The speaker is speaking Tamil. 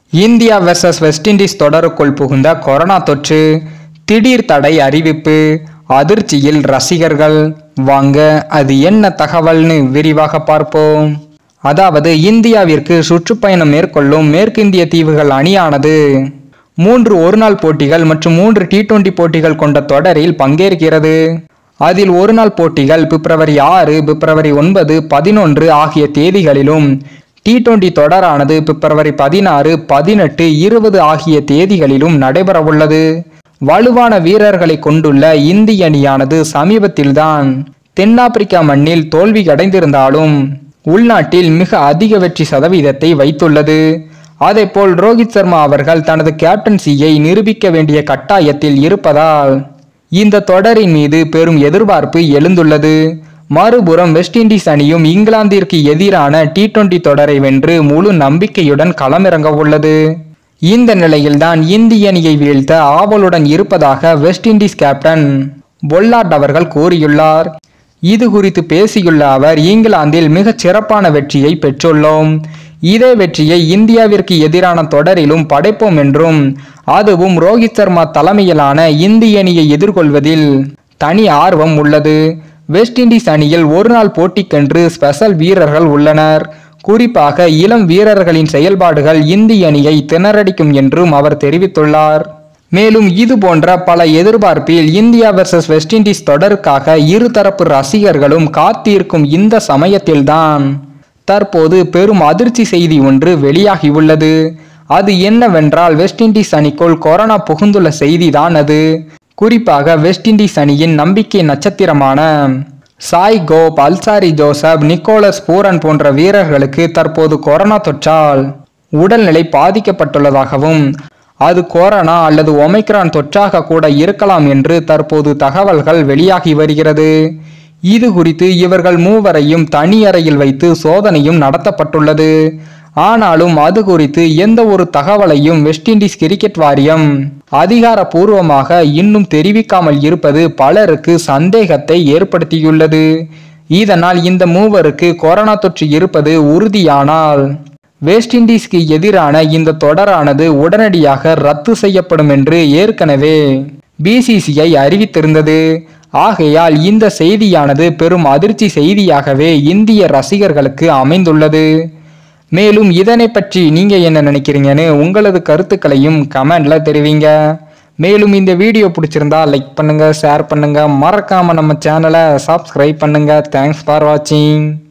இந்தியா வெர்சஸ் வெஸ்ட் இண்டீஸ் தொடருக்குள் புகுந்த கொரோனா தொற்று திடீர் தடை அறிவிப்பு அதிர்ச்சியில் ரசிகர்கள் வாங்க அது என்ன தகவல்னு விரிவாக பார்ப்போம் அதாவது இந்தியாவிற்கு சுற்றுப்பயணம் மேற்கொள்ளும் மேற்கிந்திய தீவுகள் அணியானது மூன்று ஒருநாள் போட்டிகள் மற்றும் மூன்று டி டுவெண்டி போட்டிகள் கொண்ட தொடரில் பங்கேற்கிறது அதில் ஒருநாள் போட்டிகள் பிப்ரவரி ஆறு பிப்ரவரி ஒன்பது பதினொன்று ஆகிய தேதிகளிலும் டி டுவெண்டி தொடரானது பிப்ரவரி பதினாறு பதினெட்டு இருபது ஆகிய தேதிகளிலும் நடைபெறவுள்ளது வலுவான வீரர்களை கொண்டுள்ள இந்திய அணியானது சமீபத்தில்தான் தென்னாப்பிரிக்கா மண்ணில் தோல்வி அடைந்திருந்தாலும் உள்நாட்டில் மிக அதிக வெற்றி சதவீதத்தை வைத்துள்ளது அதேபோல் ரோஹித் சர்மா அவர்கள் தனது கேப்டன்சியை நிரூபிக்க வேண்டிய கட்டாயத்தில் இருப்பதால் இந்த தொடரின் மீது பெரும் எதிர்பார்ப்பு எழுந்துள்ளது மறுபுறம் வெஸ்ட் இண்டீஸ் அணியும் இங்கிலாந்திற்கு எதிரான டி டுவெண்டி தொடரை வென்று முழு நம்பிக்கையுடன் களமிறங்க உள்ளது இந்த நிலையில்தான் இந்திய அணியை வீழ்த்த ஆவலுடன் இருப்பதாக வெஸ்ட் இண்டீஸ் கேப்டன் பொல்லாட் அவர்கள் கூறியுள்ளார் இது குறித்து பேசியுள்ள அவர் இங்கிலாந்தில் மிகச் சிறப்பான வெற்றியை பெற்றுள்ளோம் இதே வெற்றியை இந்தியாவிற்கு எதிரான தொடரிலும் படைப்போம் என்றும் அதுவும் ரோஹித் சர்மா தலைமையிலான இந்திய அணியை எதிர்கொள்வதில் தனி ஆர்வம் உள்ளது வெஸ்ட் இண்டீஸ் அணியில் ஒருநாள் போட்டிக்கென்று ஸ்பெஷல் வீரர்கள் உள்ளனர் குறிப்பாக இளம் வீரர்களின் செயல்பாடுகள் இந்திய அணியை திணறடிக்கும் என்றும் அவர் தெரிவித்துள்ளார் மேலும் இது போன்ற பல எதிர்பார்ப்பில் இந்தியா வெர்சஸ் வெஸ்ட் இண்டீஸ் தொடருக்காக இருதரப்பு ரசிகர்களும் காத்திருக்கும் இந்த சமயத்தில்தான் தற்போது பெரும் அதிர்ச்சி செய்தி ஒன்று வெளியாகியுள்ளது அது என்னவென்றால் வெஸ்ட் இண்டீஸ் அணிக்குள் கொரோனா புகுந்துள்ள செய்திதான் அது குறிப்பாக வெஸ்ட் இண்டீஸ் அணியின் நம்பிக்கை நட்சத்திரமான Shai Hope Alzarri Joseph Nicholas Pooran போன்ற வீரர்களுக்கு தற்போது கொரோனா தொற்றால் உடல்நிலை பாதிக்கப்பட்டுள்ளதாகவும் அது கொரோனா அல்லது ஒமைக்ரான் தொற்றாக கூட இருக்கலாம் என்று தற்போது தகவல்கள் வெளியாகி வருகிறது இது குறித்து இவர்கள் மூவரையும் தனி அறையில் வைத்து சோதனையும் நடத்தப்பட்டுள்ளது ஆனாலும் அது குறித்து எந்த ஒரு தகவலையும் வெஸ்ட் இண்டீஸ் கிரிக்கெட் வாரியம் அதிகாரப்பூர்வமாக இன்னும் தெரிவிக்காமல் இருப்பது பலருக்கு சந்தேகத்தை ஏற்படுத்தியுள்ளது இதனால் இந்த மூவருக்கு கொரோனா தொற்று இருப்பது உறுதியானால் வெஸ்ட் இண்டீஸ்க்கு எதிரான இந்த தொடரானது உடனடியாக ரத்து செய்யப்படும் என்று ஏற்கனவே பிசிசிஐ அறிவித்திருந்தது ஆகையால் இந்த செய்தியானது பெரும் அதிர்ச்சி செய்தியாகவே இந்திய ரசிகர்களுக்கு அமைந்துள்ளது மேலும் இதனை பற்றி நீங்க என்ன நினைக்கிறீங்கன்னு உங்களது கருத்துக்களையும் கமெண்ட்ல தெரிவிங்க மேலும் இந்த வீடியோ பிடிச்சிருந்தா லைக் பண்ணுங்க ஷேர் பண்ணுங்க மறக்காம நம்ம சேனலை சப்ஸ்கிரைப் பண்ணுங்க தேங்க்ஸ் ஃபார் வாட்சிங்